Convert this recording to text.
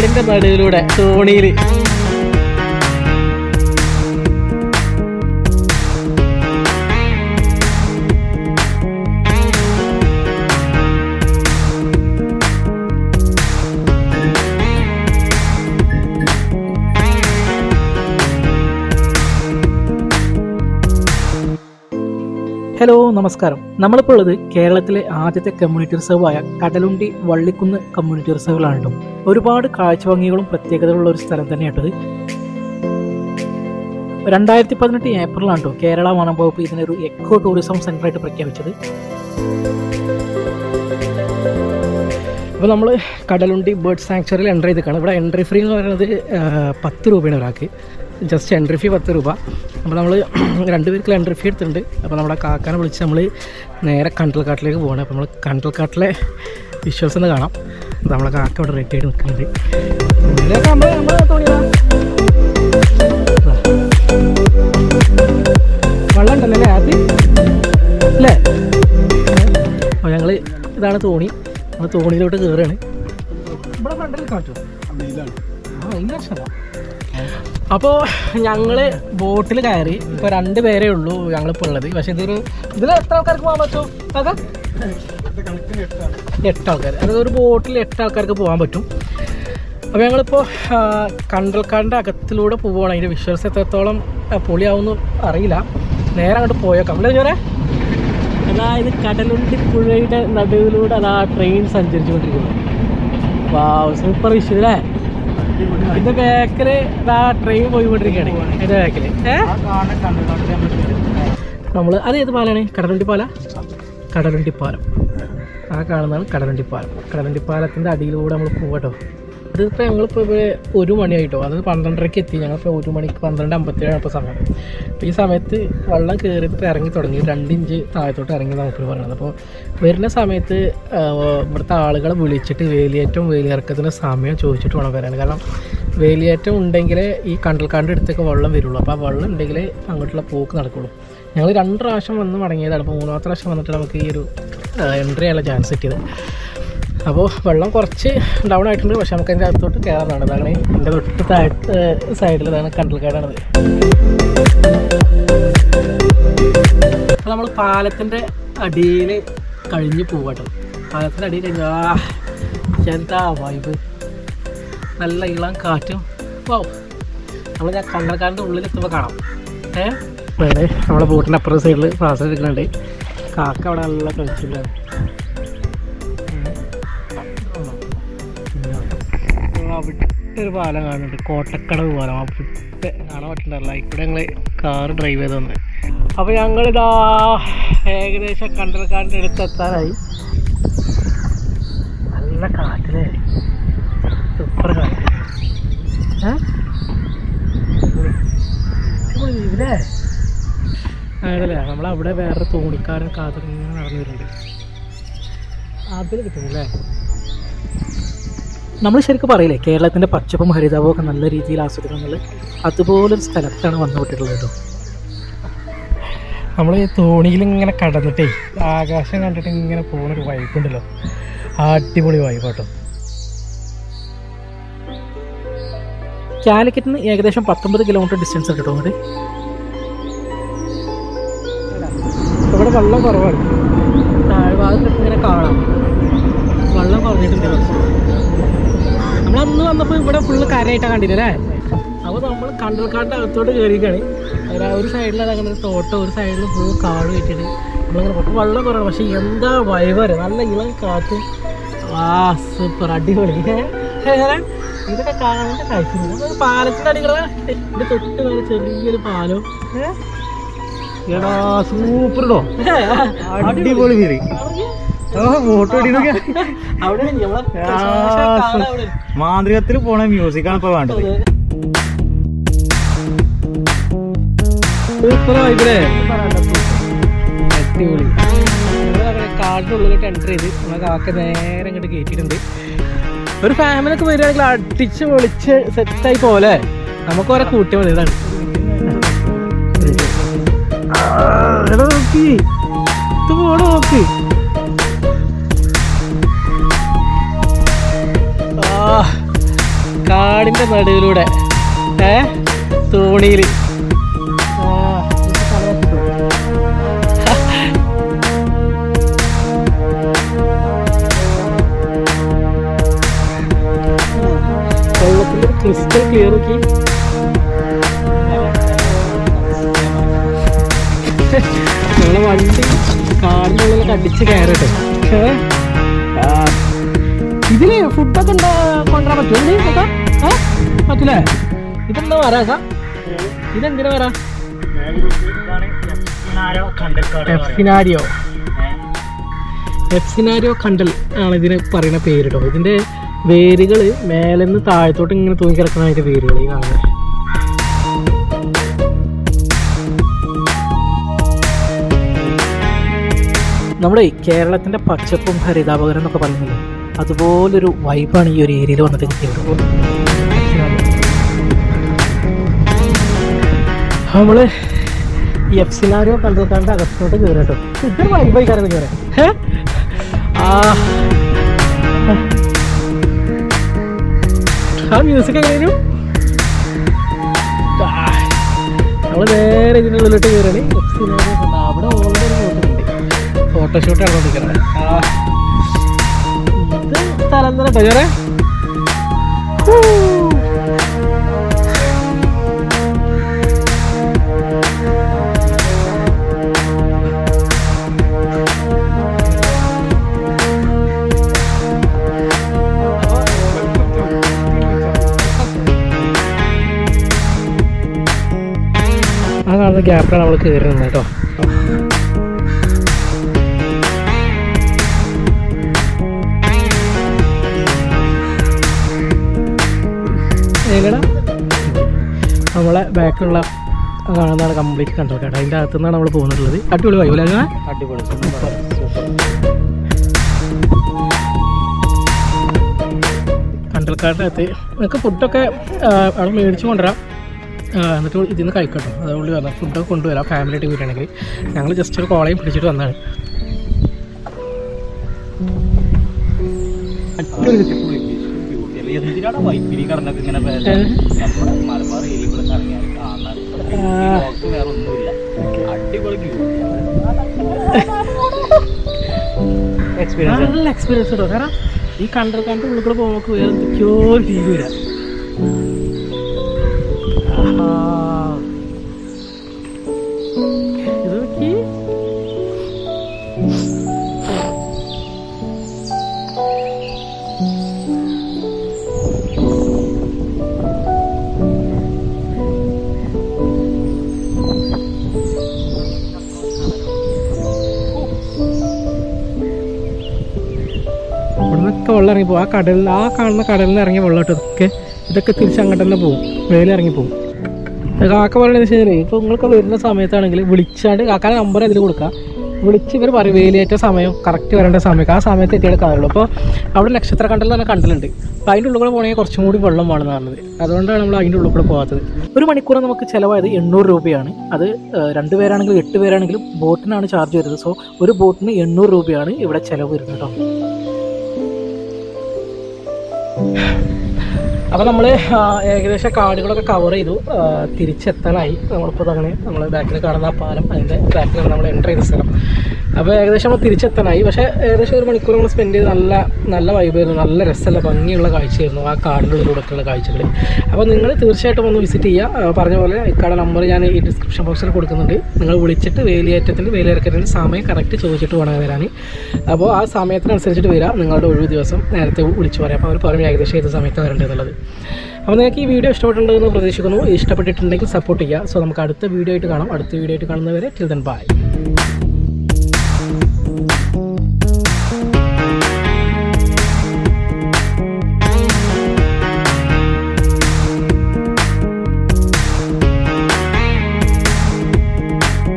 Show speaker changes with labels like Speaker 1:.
Speaker 1: കാടിന്റെ നടുവിലൂടെ തോണിയില് ഹലോ നമസ്കാരം നമ്മളിപ്പോൾ ഉള്ളത് കേരളത്തിലെ ആദ്യത്തെ കമ്മ്യൂണിറ്റി റിസർവായ കടലുണ്ടി വള്ളിക്കുന്ന് കമ്മ്യൂണിറ്റി റിസർവിലാണ് കേട്ടോ ഒരുപാട് കാഴ്ചഭംഗികളും പ്രത്യേകതകളുള്ള ഒരു സ്ഥലം തന്നെയാട്ടത് രണ്ടായിരത്തി പതിനെട്ട് ഏപ്രിലാണ് കേട്ടോ കേരള വനം വകുപ്പ് ഇതിനൊരു എക്കോ ടൂറിസം സെൻ്ററായിട്ട് പ്രഖ്യാപിച്ചത് അപ്പോൾ നമ്മൾ കടലുണ്ടി ബേർഡ് സാങ്ച്വറിയിൽ എൻ്റർ ചെയ്തേക്കാണ് ഇവിടെ എൻട്രി ഫ്രീ എന്ന് പറയുന്നത് ആ, പത്ത് രൂപയാണ് ഒരാൾക്ക് ജസ്റ്റ് എൻട്രി ഫീ പത്ത് രൂപ അപ്പോൾ നമ്മൾ രണ്ടുപേർക്ക് എൻട്രി ഫീ എടുത്തിട്ടുണ്ട് അപ്പോൾ നമ്മുടെ കാക്കാനെ വിളിച്ച് നമ്മൾ നേരെ കണ്ടൽക്കാട്ടിലേക്ക് പോകണം അപ്പോൾ നമ്മൾ കണ്ടൽക്കാട്ടിലെ വിഷ്വൽസ് ഒന്ന് കാണാം അപ്പോൾ നമ്മളെ കാക്ക ഇവിടെ റെഡി ആയിട്ട് നിൽക്കുന്നുണ്ട് ഇതിലേക്ക് നമ്മള് നമ്മള് തോണിയതാ. ദാ. വെള്ളം ഉണ്ടല്ലോ അല്ലേ അത് അല്ലേ അപ്പോൾ ഞങ്ങൾ ഇതാണ് തോണി നമ്മൾ തോണിയിലോട്ട് കയറുകയാണ് ഇവിടെ ഫ്രണ്ടിൽ കാണിച്ചു ആ ഈ ലക്ഷണ അപ്പോൾ ഞങ്ങൾ ബോട്ടിൽ കയറി ഇപ്പോൾ രണ്ട് പേരേ ഉള്ളൂ ഞങ്ങളിപ്പോൾ ഉള്ളത് പക്ഷേ ഇതൊരു ഇതിൽ എത്ര ആൾക്കാർക്ക് പോകാൻ പറ്റും അതാ എട്ട് ആൾക്കാർ അതായത് ഒരു ബോട്ടിൽ എട്ട് ആൾക്കാർക്ക് പോകാൻ പറ്റും അപ്പോൾ ഞങ്ങളിപ്പോൾ കണ്ടൽക്കാടിൻ്റെ അകത്തിലൂടെ പോവുകയാണ് അതിൻ്റെ വിഷ്വൽസ് എത്രത്തോളം ആ, പൊളിയാവുമെന്ന് അറിയില്ല നേരെ അങ്ങോട്ട് പോയേക്കാം അല്ലേ ചോരെ അതായത് കടലുണ്ടി പുഴയുടെ നടുവിലൂടെ അതാ ട്രെയിൻ സഞ്ചരിച്ചുകൊണ്ടിരിക്കുന്നു വാവ് സൂപ്പർ വിഷു അല്ലേ ഇതിന്റെ ബാക്കില് ഇതാ ട്രെയിൻ പോയിക്കൊണ്ടിരിക്കുകയാണ് അതിന്റെ ബാക്കില് നമ്മള് അത് ഏത് പാലാണ് കടലുണ്ടി പാല കടലുണ്ടി പാലം ആ കാണുന്നതാണ് കടലുണ്ടി പാലം കടലുണ്ടി പാലത്തിന്റെ അടിയിലൂടെ നമ്മൾ പോകട്ടോ ഇതിപ്പോൾ ഞങ്ങളിപ്പോൾ ഇവിടെ ഒരു മണിയായിട്ടോ അത് പന്ത്രണ്ടരയ്ക്ക് എത്തി ഞങ്ങളിപ്പോൾ ഒരു മണിക്ക് പന്ത്രണ്ട് അമ്പത്തേഴാണ് ഇപ്പോൾ സമയം അപ്പോൾ ഈ സമയത്ത് വെള്ളം കയറിയിട്ട് ഇപ്പോൾ ഇറങ്ങി തുടങ്ങി രണ്ട് ഇഞ്ച് താഴത്തോട്ട് ഇറങ്ങി നമുക്ക് പറയുന്നത് അപ്പോൾ വരുന്ന സമയത്ത് ആ, ഇവിടുത്തെ ആളുകളെ വിളിച്ചിട്ട് വേലിയേറ്റവും വേലിയിറക്കത്തിൻ്റെ സമയം ചോദിച്ചിട്ട് വേണം വരാൻ കാരണം വേലിയേറ്റം ഉണ്ടെങ്കിലേ ഈ കണ്ടൽക്കാടിൻ്റെ അടുത്തൊക്കെ വെള്ളം വരുള്ളൂ അപ്പോൾ ആ വെള്ളം ഉണ്ടെങ്കിൽ അങ്ങോട്ടുള്ള പോക്ക് നടക്കുള്ളൂ ഞങ്ങൾ രണ്ട് പ്രാവശ്യം വന്ന് മടങ്ങിയതാണ് അപ്പോൾ മൂന്നാമത്തെ പ്രാവശ്യം വന്നിട്ട് നമുക്ക് ഈ ഒരു എൻട്രി ചെയ്യാനുള്ള ചാൻസ് കിട്ടിയത് അപ്പോൾ വെള്ളം കുറച്ച് ഡൗൺ ആയിട്ടുണ്ട് പക്ഷെ നമുക്ക് അതിൻ്റെ അകത്തോട്ട് കയറാനാണ് അതാണ് എൻ്റെ തൊട്ട് താഴത്തെ സൈഡിൽ ഇതാണ് കണ്ടൽക്കാടാണത് അപ്പോൾ നമ്മൾ പാലത്തിൻ്റെ അടിയിൽ കഴിഞ്ഞ് പോകട്ടോ പാലത്തിൻ്റെ അടിയിൽ കഴിഞ്ഞ് ആ എന്താ വൈബ് നല്ല ഇളം കാറ്റും വാവ് നമ്മൾ ഞാൻ കണ്ടൽക്കാടിൻ്റെ ഉള്ളിൽ എത്തുമ്പോൾ കാണാം ഏ വേണേ നമ്മളെ ബോട്ടിൻ്റെ അപ്പുറത്തെ സൈഡിൽ ഫ്രാസ് എടുക്കുന്നുണ്ട് കാക്ക അവിടെ നല്ല കളിച്ചില്ലാണ് അവിടെ ഒരു പാലം കാണുന്നുണ്ട് കോട്ടക്കടവ് പാലം അവിടെ കാണാൻ പറ്റുന്നുണ്ടല്ല ഇവിടെ ഞങ്ങൾ കാറ് ഡ്രൈവ് ചെയ്ത് വന്നത് അപ്പോൾ ഞങ്ങളിതാ ഏകദേശം കണ്ടൽക്കാടിൻ്റെ അടുത്തെത്താനായി നല്ല കാറ്റിലേ സൂപ്പർ കാറ്റ് ഏ അടിപൊളി ഇല്ലേ അതല്ലേ നമ്മളവിടെ വേറെ തോണിക്കാരൻ കാത്തിങ്ങനെ നടന്നു വരുന്നുണ്ട് അതിൽ കിട്ടുന്നില്ലേ നമ്മൾ ശരിക്കും പറയില്ലേ കേരളത്തിൻ്റെ പച്ചപ്പും ഹരിതാപവും ഒക്കെ നല്ല രീതിയിൽ ആസ്വദിക്കണം എന്നുള്ളത് അതുപോലൊരു സ്ഥലത്താണ് വന്നുപെട്ടിട്ടുള്ളത് കേട്ടോ നമ്മൾ ഈ തോണിയിൽ ഇങ്ങനെ കടന്നിട്ടേ ആകാശം കണ്ടിട്ട് ഇങ്ങനെ പോകുന്നൊരു വൈബുണ്ടല്ലോ അടിപൊളി വൈബ് കേട്ടോ കാലിക്കറ്റിൽ നിന്ന് ഏകദേശം പത്തൊമ്പത് കിലോമീറ്റർ ഡിസ്റ്റൻസ് ഉണ്ട് കേട്ടോ അങ്ങോട്ട് ഇവിടെ വെള്ളം കുറവാണ് താഴ്ഭാഗത്തൊക്കെ ഇങ്ങനെ കാണാം വെള്ളം കുറഞ്ഞിട്ടുണ്ട് കുറച്ച്. നമ്മളന്ന് വന്നപ്പോൾ ഇവിടെ ഫുള്ള് കരയായിട്ടാണ് കണ്ടില്ലേ അപ്പോൾ നമ്മൾ കണ്ടൽക്കാടിൻ്റെ അകത്തോട്ട് കയറിയിരിക്കുകയാണ് ഒരു ഒരു സൈഡിൽ അങ്ങനെ ഒരു തോട്ടം ഒരു സൈഡിൽ ഫുൾ കാട് വെച്ചിട്ട് നമ്മളിങ്ങനെ പോകും വെള്ളം കുറവാണ് പക്ഷേ എന്താ വൈവര് നല്ല ഇളം കാറ്റും ആ സൂപ്പർ അടിപൊളി ഏ, ഏ, ഇതൊക്കെ കാണാൻ കാഴ്ച പാലത്തിൻ്റെ അടികളെ ഇതിൻ്റെ തൊട്ട് വരെ ചെറിയൊരു പാലം ഏ?
Speaker 2: എടാ സൂപ്പർ ഇടോ അടിപൊളി ഫീല് ഓ ഫോട്ടോ അടിക്കുന്നൊക്കെ
Speaker 1: അവിടെ നമ്മളെ
Speaker 2: ആ,
Speaker 1: കാണാൻ അവിടെ
Speaker 2: മാന്ത്രികത്തിൽ പോണ മ്യൂസിക് ആണ് ഇപ്പൊ വേണ്ടത്
Speaker 1: സൂപ്പർ വൈബിലേ അടിപൊളി ഞങ്ങളങ്ങനെ കാടിൻ്റെ ഉള്ളിലോട്ട് എൻ്റർ ചെയ്ത് നമ്മളെ കാക്ക നേരെ ഇങ്ങോട്ട് കയറ്റിയിട്ടുണ്ട് ഒരു ഫാമിലി ഒക്കെ വരികയാണെങ്കിൽ അടിച്ച് പൊളിച്ച് സെറ്റായി പോലെ നമുക്ക് ഓരോ കൂട്ടി മതി ഇതാണ് ആ, എടാ നോക്കി ഇത് പോണോ നോക്കി ആ നടുവിലൂടെ ഏ തോണിയിൽ വെള്ളത്തിൽ ക്രിസ്റ്റൽ ക്ലിയർ നോക്കി നമ്മളെ വണ്ടി കാടിനുള്ളിലൊക്കെ അടിച്ച് കയറട്ടെ ഏ? ആ. ഇതില് ഫുഡൊക്കെ ഉണ്ടാ കൊണ്ടുവരാൻ പറ്റുമോ ഇതില് കേട്ടോ ഏ പറ്റില്ലേ ഇതെന്താ വരാ ഇതെന്തിനാ വരാ എഫ്സിനാരിയോ എഫ്സിനാരിയോ കണ്ടൽ ആണ് ഇതിന് പറയുന്ന പേര് കേട്ടോ ഇതിന്റെ വേരുകൾ മേലെന്ന് താഴത്തോട്ട് ഇങ്ങനെ തൂങ്ങി കിടക്കുന്ന അതിന്റെ വേരുകൾ ഈ കാണുന്നത് നമ്മുടെ കേരളത്തിന്റെ പച്ചപ്പും ഹരിതാപകരം എന്നൊക്കെ പറയുന്നില്ലേ അതുപോലൊരു വൈബാണ് ഈ ഒരു ഏരിയയിൽ വന്നിട്ട് കിട്ടിയത് നമ്മള് ഈ എഫ്സിനാരോ കണ്ടു കണ്ട് അകത്തോട്ട് കയറി കേട്ടോ ഇതൊരു വൈബായി കയറി കയറി ആ ആ മ്യൂസിക് എങ്ങനെയും നമ്മള് നേരെ ഇതിൻ്റെ ഉള്ളിലോട്ട് കയറാണ് എഫ്സിനാരോ കണ്ട അവിടെ ഓൾറെഡി ഒരു ഫോട്ടോ ഫോട്ടോഷൂട്ട് നടന്നുകൊണ്ടിരിക്കുന്നത് ഇത് സ്ഥലം തന്നെ കേട്ടോ ചേരെ ആ കാണുന്ന ഗ്യാപ്പിലാണ് നമ്മൾ കയറുന്നത് കേട്ടോ ഏകട നമ്മളെ ബാക്കിലുള്ള ആ കാണുന്നതാണ് കംപ്ലീറ്റ് കണ്ടത് കേട്ടോ അതിൻ്റെ അകത്തു നിന്നാണ് നമ്മൾ പോകുന്നുള്ളത് അടിപൊളി വൈബ് അല്ലേ
Speaker 2: അടിപൊളി സൂപ്പർ
Speaker 1: കണ്ടൽക്കാടിനകത്ത് നിങ്ങൾക്ക് ഫുഡൊക്കെ അവിടെ മേടിച്ച് കൊണ്ടുവരാം ആ, എന്നിട്ട് ഇതിൽ നിന്ന് കഴിക്കട്ടോ അതുകൊണ്ട് പറഞ്ഞാൽ ഫുഡൊക്കെ കൊണ്ടുവരാം ഫാമിലി ആയിട്ട് വരികയാണെങ്കിൽ ഞങ്ങൾ ജസ്റ്റ് ഒരു കോളയും പിടിച്ചിട്ട് വന്നതാണ്
Speaker 2: എന്തിനാണ് വൈപ്പിനി കടന്നൊക്കെ ഇങ്ങനെ
Speaker 1: ഏ?
Speaker 2: നമ്മുടെ മലബാർ ഏരിയ കൂടെ കറങ്ങിയാൽ കാണാൻ
Speaker 1: ആ.
Speaker 2: ലോകത്ത് വേറെ ഒന്നുമില്ല അടിപൊളി വ്യൂ എക്സ്പീരിയൻസ്
Speaker 1: നല്ല എക്സ്പീരിയൻസ് കേട്ടോ കാരണം ഈ കണ്ടൽക്കാടിൻ്റെ ഉള്ളിൽ കൂടെ പോകുമ്പോൾ നമുക്ക് വേറെ എന്തൊക്കെയോ ഫീൽ വരാം ആഹാ. ഇത് നോക്കി ഇവിടുന്നൊക്കെ വെള്ളം ഇറങ്ങി പോകും ആ കടലിൽ ആ കാണുന്ന കടലിൽ നിന്ന് ഇറങ്ങിയ വെള്ളം കേട്ടോ ഇതൊക്കെ ഇതൊക്കെ തിരിച്ച് അങ്ങോട്ട് തന്നെ പോകും വേലി ഇറങ്ങി പോകും ഇത് കാക്ക പറയുന്നത് വെച്ച് കഴിഞ്ഞാൽ ഇപ്പോൾ നിങ്ങൾക്ക് വരുന്ന സമയത്താണെങ്കിൽ വിളിച്ചാണ്ട് കാക്കാൻ്റെ നമ്പർ അതിൽ കൊടുക്കുക വിളിച്ച് ഇവർ പറയും വേലിയേറ്റ സമയം കറക്റ്റ് വരേണ്ട സമയം ആ സമയത്ത് എത്തിയാൽ കാര്യമുള്ളൂ അപ്പോൾ അവിടെ നക്ഷത്ര കണ്ടൽ തന്നെ കണ്ടലുണ്ട് അപ്പോൾ അതിൻ്റെ ഉള്ളിൽ കൂടെ പോകണമെങ്കിൽ കുറച്ചും കൂടി വെള്ളം വേണമെന്ന് പറഞ്ഞത് അതുകൊണ്ടാണ് നമ്മൾ അതിൻ്റെ ഉള്ളിൽ കൂടെ പോകാത്തത് ഒരു മണിക്കൂർ നമുക്ക് ചിലവായത് എണ്ണൂറ് രൂപയാണ് അത് ഏഹ്, രണ്ട് പേരാണെങ്കിലും എട്ട് പേരാണെങ്കിലും ബോട്ടിനാണ് ചാർജ് വരുന്നത് സോ ഒരു ബോട്ടിന് എണ്ണൂറ് രൂപയാണ് ഇവിടെ ചിലവ് വരുന്നത് കേട്ടോ അപ്പോൾ നമ്മൾ ഏകദേശം കാടുകളൊക്കെ കവർ ചെയ്തു ആ, തിരിച്ചെത്താനായി നമ്മളിപ്പോൾ അങ്ങനെ നമ്മൾ ബാക്കിൽ കാണുന്ന ആ പാലം അതിൻ്റെ ബാക്കിലാണ് നമ്മൾ എൻ്റർ ചെയ്ത സ്ഥലം അപ്പോൾ ഏകദേശം നമ്മൾ തിരിച്ചെത്താനായി പക്ഷേ ഏകദേശം ഒരു മണിക്കൂർ നമ്മൾ സ്പെൻഡ് ചെയ്ത് നല്ല നല്ല വൈബായിരുന്നു നല്ല രസമുള്ള ഭംഗിയുള്ള കാഴ്ചയായിരുന്നു ആ കാടിൻ്റെ ഉള്ളിലൂടെയൊക്കെയുള്ള കാഴ്ചകൾ അപ്പോൾ നിങ്ങൾ തീർച്ചയായിട്ടും ഒന്ന് വിസിറ്റ് ചെയ്യുക ആ, പറഞ്ഞ പോലെ ഇക്കാടെ നമ്പർ ഞാൻ ഈ ഡിസ്ക്രിപ്ഷൻ ബോക്സിൽ കൊടുക്കുന്നുണ്ട് നിങ്ങൾ വിളിച്ചിട്ട് വേലിയേറ്റത്തിൻ്റെ വേലിയിറക്കത്തിൻ്റെ സമയം കറക്റ്റ് ചോദിച്ചിട്ട് വേണം വരാൻ അപ്പോൾ ആ സമയത്തിനനുസരിച്ചിട്ട് വരിക നിങ്ങളുടെ ഒഴിവ് ദിവസം നേരത്തെ വിളിച്ചു പറയാം അപ്പോൾ അവർ പറയും ഏകദേശം ഏത് സമയത്ത് വരേണ്ടതെന്നുള്ളത് അപ്പോൾ നിങ്ങൾക്ക് ഈ വീഡിയോ ഇഷ്ടപ്പെട്ടിട്ടുണ്ടെന്ന് പ്രതീക്ഷിക്കുന്നു ഇഷ്ടപ്പെട്ടിട്ടുണ്ടെങ്കിൽ സപ്പോർട്ട് ചെയ്യുക സോ നമുക്ക് അടുത്ത വീഡിയോ ആയിട്ട് കാണാം അടുത്ത വീഡിയോ ആയിട്ട് കാണുന്നവരെ ടിൽ ദൻ ബൈ